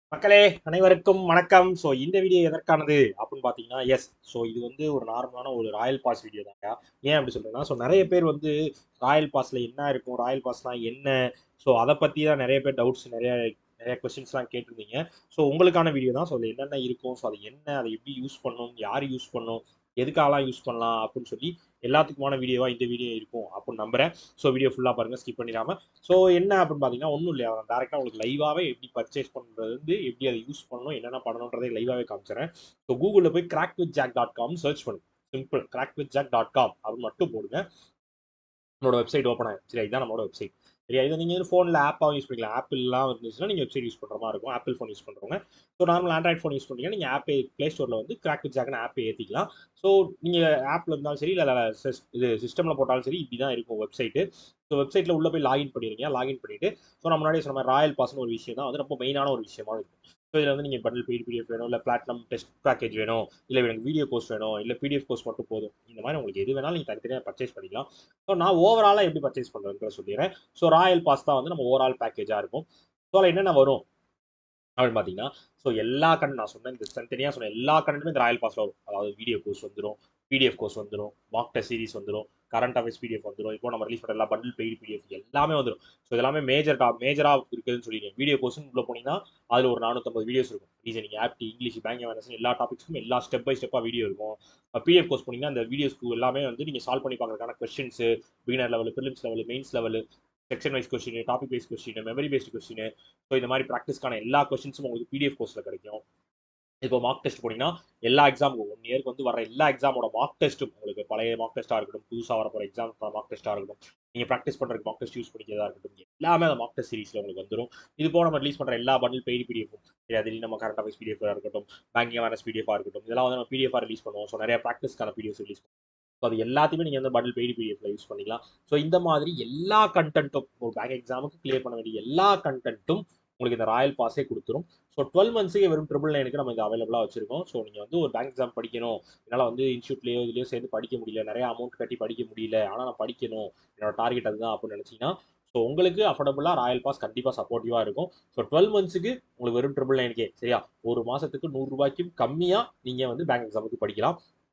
மக்களே அனைவருக்கும் வணக்கம் ஸோ இந்த வீடியோ எதற்கானது அப்படின்னு பார்த்தீங்கன்னா எஸ் ஸோ இது வந்து ஒரு நார்மலான ஒரு ராயல் பாஸ் வீடியோ தாங்க ஏன் அப்படி சொல்றேன்னா ஸோ நிறைய பேர் வந்து ராயல் பாஸில் என்ன இருக்கும் ராயல் பாஸ்லாம் என்ன ஸோ அதை பற்றி தான் நிறைய பேர் டவுட்ஸ் நிறைய நிறைய கொஸ்டின்ஸ்லாம் கேட்டிருந்தீங்க ஸோ உங்களுக்கான வீடியோ தான் ஸோ அதில் என்னென்ன இருக்கும் ஸோ அது என்ன அதை எப்படி யூஸ் பண்ணணும் யார் யூஸ் பண்ணணும் எதுக்காகலாம் யூஸ் பண்ணலாம் அப்படின்னு சொல்லி எல்லாத்துக்குமான வீடியோவாக இந்த வீடியோ இருக்கும் அப்படின்னு நம்புறேன் ஸோ வீடியோ ஃபுல்லாக பாருங்கள் ஸ்கிப் பண்ணிடாம ஸோ என்ன அப்படின்னு பார்த்தீங்கன்னா ஒன்றும் இல்லையா டேரெக்டாக உங்களுக்கு லைவாகவே எப்படி பர்ச்சேஸ் பண்ணுறது வந்து எப்படி அதை யூஸ் பண்ணணும் என்னென்ன பண்ணணுன்றதை லைவாகவே காமிச்சிடறேன் ஸோ கூகுளில் போய் crack with jack dot com search பண்ணுங்க simple crack with jack dot com அப்படின்னு மட்டும் போடுங்க நம்மளோட வெப்சைட் ஓப்பன் ஆகும் சரி இதுதான் நம்மளோட வெப்சைட் சரியா இதை நீங்கள் ஃபோனில் ஆப்பாகவும் யூஸ் பண்ணிக்கலாம் ஆப்பிள்லாம் இருந்துச்சுன்னா நீங்கள் வெப்சைட் யூஸ் பண்ணுற மாதிரி இருக்கும் ஆப்பிள் ஃபோன் யூஸ் பண்ணுறவங்க so normal Android phone use பண்ணுறீங்க நீங்கள் ஆப்பே ப்ளே ஸ்டோரில் வந்து கிராக் வித் ஜாக்னு ஆப்பை ஏற்றிக்கலாம் ஸோ நீங்கள் ஆப்பில் இருந்தாலும் சரி இல்லை இது சிஸ்டமில் போட்டாலும் சரி இப்படி தான் இருக்கும் வெப்சைட்டு ஸோ வெப்சைட்டில் உள்ளே போய் லாகின் பண்ணிடுங்க லாகின் பண்ணிவிட்டு ஸோ நம்ம முன்னாடியே சொன்ன மாதிரி ராயல் பாஸ்னு ஒரு விஷயம் தான் வந்து ரொம்ப மெயினான ஒரு விஷயமா இருக்கும் ஸோ இதில் வந்து நீங்கள் பண்டில் பிடி பிடிஎஃப் வேணும் இல்லை பிளாட்டினம் டெஸ்ட் பேக்கேஜ் வேணும் இல்லை எனக்கு வீடியோ கோர்ஸ் வேணும் இல்லை பிடிஎஃப் கோர்ஸ் மட்டும் போதும் இந்த மாதிரி உங்களுக்கு எது வேணாலும் நீங்கள் தனித்தனியாக பர்ச்சேஸ் பண்ணிக்கலாம் ஸோ நான் ஓவராலாக எப்படி பர்ச்சேஸ் பண்ணுறேன்ற சொல்லிடுறேன் ஸோ ராயல் பாஸ் தான் வந்து நம்ம ஓவரால் பேக்கேஜாக இருக்கும் ஸோ அதில் என்னென்ன வரும் அப்படின்னு பார்த்தீங்கன்னா ஸோ எல்லா கண் நான் சொன்னேன் இந்த தனித்தனியாக சொன்ன எல்லா கண்ணுமே இந்த ராயல் பாஸில் வரும் அதாவது வீடியோ கோர்ஸ் வந்துடும் பிடிஎஃப் கோர்ஸ் வந்துடும் மாக் டெஸ்ட் சீரிஸ் வந்துடும் கரண்ட் அஃபேர்ஸ் பிடிஎஃப் வந்துடும் இப்போ நம்ம ரிலீஸ் பண்ணுற எல்லா பண்டில் பெய்டு பிடிஎஃப் எல்லாமே வந்துடும் ஸோ எல்லாமே மேஜர் டாப் மேஜராக இருக்குதுன்னு சொல்லிடுங்க வீடியோ கோர்ஸ்னு உள்ள போனீங்கன்னா அதில் ஒரு நானூற்றம்பது வீடியோஸ் இருக்கும் reasoning apti English bank awareness எல்லா டாபிக்ஸ்க்கும் எல்லா ஸ்டெப் பை ஸ்டெப்பாக வீடியோ இருக்கும் பிடிஎஃப் கோர்ஸ் போனீங்கன்னா அந்த வீடியோஸ்க்கு எல்லாமே வந்து நீங்கள் சால்வ் பண்ணி பார்க்கறதுக்கான questions beginner level prelims level mains level section wise question topic wise question memory based question so இந்த மாதிரி ப்ராக்டிஸ்க்கான எல்லா கொஸ்டின்ஸும் உங்களுக்கு பிடிஎஃப் கோர்ஸில் கிடைக்கும் இப்போ மார்க் டெஸ்ட் போனீங்கன்னா எல்லா எக்ஸாமுக்கும் ஒன் இயருக்கு வந்து வர எல்லா எக்ஸாமோட மார்க் டெஸ்ட்டும் உங்களுக்கு பழைய மார்க் டெஸ்ட்டாக இருக்கட்டும் புதுசாக வர போகிற எக்ஸாம் மார்க் டெஸ்ட்டாக இருக்கட்டும் நீங்கள் ப்ராக்டிஸ் பண்ணுறதுக்கு மார்க் டெஸ்ட் யூஸ் பண்ணிக்கிறதா இருக்கட்டும் எல்லாமே அந்த மார்க் டெஸ்ட் சீரிஸில் உங்களுக்கு வந்துடும் இது போக நம்ம ரிலீஸ் பண்ணுற எல்லா பண்டில் பெய்டு பிடிஎஃப்பும் சரி அது நம்ம கரண்ட் அஃபேர்ஸ் பிடிஎஃபாக இருக்கட்டும் பேங்கிங் அவேர்னஸ் பிடிஎஃபாக இருக்கட்டும் இதெல்லாம் வந்து நம்ம பிடிஎஃபாக ரிலீஸ் பண்ணுவோம் ஸோ நிறைய ப்ராக்டிஸ்க்கான பிடிஎஃப் ரிலீஸ் பண்ணுவோம் ஸோ அது எல்லாத்தையுமே நீங்கள் வந்து பண்டில் பெய்டு பிடிஎஃப்ல யூஸ் பண்ணிக்கலாம் ஸோ இந்த மாதிரி எல்லா கண்டென்ட்டும் ஒரு பேங்க் எக்ஸாமுக்கு கிளியர் பண்ண வேண்டிய எல்லா கண்டென்ட்டும் உங்களுக்கு இந்த ராயல் பாஸே கொடுத்துரும் ஸோ டுவெல் மந்த்ஸுக்கு வெறும் ட்ரிபிள் நைனுக்கு நம்ம இது அவைலபிளாக வச்சிருக்கோம் ஸோ நீங்கள் வந்து ஒரு பேங்க் எக்ஸாம் படிக்கணும் என்னால் வந்து இன்ஸ்டியூட்லேயோ இதுலேயோ சேர்ந்து படிக்க முடியல நிறைய அமௌண்ட் கட்டி படிக்க முடியல ஆனால் நான் படிக்கணும் என்னோட டார்கெட் அதுதான் அப்படின்னு நினச்சிங்கன்னா ஸோ உங்களுக்கு அஃபோர்டபுளாக ராயல் பாஸ் கண்டிப்பாக சப்போர்ட்டிவாக இருக்கும் ஸோ டுவெல் மந்த்ஸுக்கு உங்களுக்கு வெறும் ட்ரிபிள் நைனுக்கே சரியா ஒரு மாதத்துக்கு நூறுரூபாய்க்கும் கம்மியாக நீங்கள் வந்து பேங்க் எக்ஸாமுக்கு படிக்கலாம்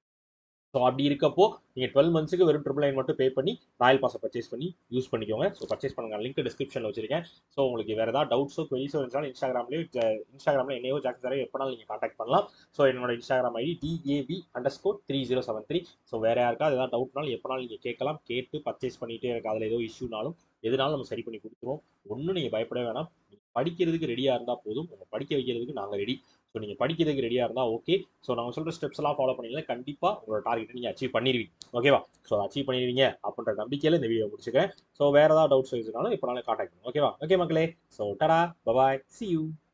ஸோ அப்படி இருக்கப்போ நீங்கள் டுவெல் மந்த்ஸுக்கு வெறும் ட்ரிபிள் நைன் மட்டும் பே பண்ணி ராயல் பாஸை பர்ச்சேஸ் பண்ணி யூஸ் பண்ணிக்கோங்க ஸோ பர்ச்சேஸ் பண்ணுங்க லிங்க் டிஸ்கிரிப்ஷனில் வச்சிருக்கேன் ஸோ உங்களுக்கு வேறு ஏதாவது டவுட்ஸோ கொரிஸோ இருந்தாலும் இன்ஸ்டாகிராம்லேயோ இன்ஸ்டாகிராமில் என்னையோ ஜாக் சாரோ எப்போனாலும் நீங்கள் காண்டாக்ட் பண்ணலாம் ஸோ என்னோட Instagram ID TAB underscore three zero seven three so வேறு யாருக்காவது ஏதாவது டவுட்னாலும் எப்போனாலும் நீங்கள் கேட்கலாம் கேட்டு பர்ச்சேஸ் பண்ணிட்டு எனக்கு அதில் ஏதோ இஷ்யூனாலும் எதுனாலும் நம்ம சரி பண்ணி கொடுத்துருவோம் ஒன்றும் நீங்கள் பயப்பட வேணாம் நீங்கள் படிக்கிறதுக்கு ரெடியாக இருந்தால் போதும் உங்கள் படிக்க வைக்கிறதுக்கு நாங்கள் ரெடி ஸோ நீங்கள் படிக்கிறதுக்கு ரெடியாக இருந்தால் ஓகே ஸோ நாங்கள் சொல்கிற ஸ்டெப்ஸ் எல்லாம் ஃபாலோ பண்ணீங்கன்னா கண்டிப்பாக உங்களோட டார்கெட்டை நீங்கள் அச்சீவ் பண்ணிடுவீங்க ஓகேவா ஸோ அச்சீவ் பண்ணிடுவீங்க அப்படின்ற நம்பிக்கையில் இந்த வீடியோ முடிச்சுக்கிறேன் ஸோ வேறு ஏதாவது டவுட்ஸ் இருந்தாலும் இப்போ நாளே காண்டாக்ட் பண்ணுங்க ஓகேவா ஓகே மக்களே ஸோ டடா பபாய் சி யூ